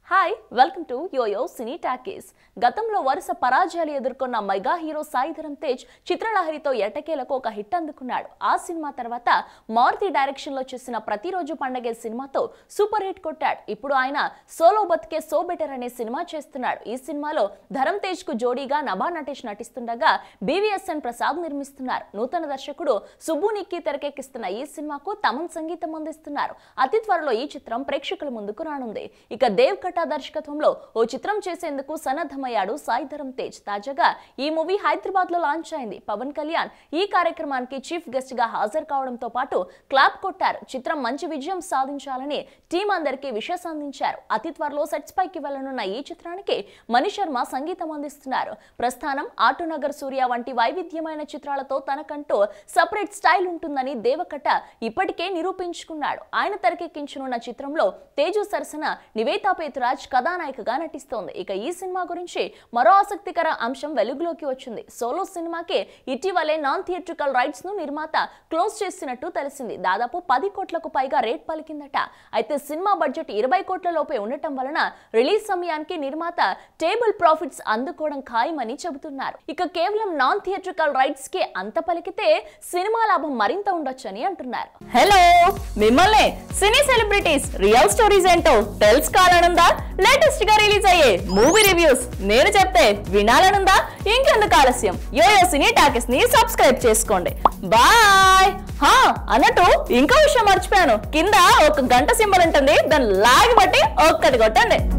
hi welcome to YoYo Cine Talkies గతంలో వరుస పరాజయాలు ఎదుర్కొన్న మెగా హీరో సాయిధరం తేజ్ చిత్రలహరితో ఎటకేలకు ఒక హిట్ అందుకున్నాడు ఆ సినిమా తర్వాత మారుతి డైరెక్షన్ లో చేసిన ప్రతిరోజు పండగే సినిమాతో సూపర్ హిట్ కొట్టాడు ఇప్పుడు ఆయన సోలో బతికే సో బెటర్ అనే సినిమా చేస్తున్నాడు ఈ సినిమాలో ధరం తేజ్ కు జోడీగా నభా నటేష్ నటిస్తుండగా బీవీఎస్ఎన్ ప్రసాద్ నిర్మిస్తున్నారు నూతన దర్శకుడు సుబ్బు నిక్కీ తెరకెక్కిస్తున్న ఈ సినిమాకు తమన్ సంగీతం అందిస్తున్నారు అతి త్వరలో ఈ చిత్రం ప్రేక్షకుల ముందుకు రానుంది ఇక దేవ్ కటా దర్శకత్వంలో ఓ చిత్రం చేసేందుకు సన్నద్ధమయ్యాడు సాయిధరం తేజ్ తాజాగా ఈ మూవీ హైదరాబాద్ లో లాంచ్ అయింది పవన్ కళ్యాణ్ ఈ కార్యక్రమానికి చీఫ్ గెస్ట్ గా హాజరు కావడంతో పాటు క్లాప్ కొట్టారు చిత్రం మంచి విజయం సాధించాలని టీం అందరికీ విషస్ అందించారు అతి త్వరలో సెట్స్ పైకి వెళ్లనున్న ఈ చిత్రానికి మణి శర్మ సంగీతం అందిస్తున్నారు ప్రస్థానం ఆటోనగర్ సూర్య వంటి వైవిధ్యమైన చిత్రాలతో తనకంటూ సపరేట్ స్టైల్ ఉంటుందని దేవకట ఇప్పటికే నిరూపించుకున్నాడు ఆయన తెరకెక్కించనున్న చిత్రంలో తేజు సరసన నివేతా పేతురాజ్ కథానాయికగా నటిస్తోంది ఇక ఈ సినిమా గురించి మరో ఆసక్తికర అంశం వెలుగులోకి వచ్చింది సోలో సినిమాకి ఇటీవలే నాన్ థియేట్రికల్ రైట్స్ ను నిర్మాత క్లోజ్ చేసినట్టు తెలిసింది దాదాపు పది కోట్లకు పైగా రేట్ పలికిందట అయితే సినిమా బడ్జెట్ ఇరవై కోట్ల లోపే ఉండటం వలన రిలీజ్ సమయానికి నిర్మాత టేబుల్ ప్రాఫిట్స్ అందుకోవడం ఖాయమని చెబుతున్నారు ఇక కేవలం నాన్ థియేట్రికల్ రైట్స్ కి అంత పలికితే సినిమా లాభం మరింత ఉండొచ్చని అంటున్నారు హలో మిమ్మల్ని సినీ సెలబ్రిటీస్ రియల్ స్టోరీస్ ఏంటో తెలుసుకోవాలనుందా లేటెస్ట్ గా రిలీజ్ అయ్యే మూవీ రివ్యూస్ నేను చెప్తే వినాలనుందా ఇంకెందుకు ఆలస్యం యోయో సినీ టాకీస్ ని సబ్స్క్రైబ్ చేసుకోండి బాయ్ హా అన్నట్టు ఇంకో విషయం మర్చిపోయాను కింద ఒక గంట సింబల్ ఉంటుంది దాన్ని లాగి బట్టి ఒక్కటి కొట్టండి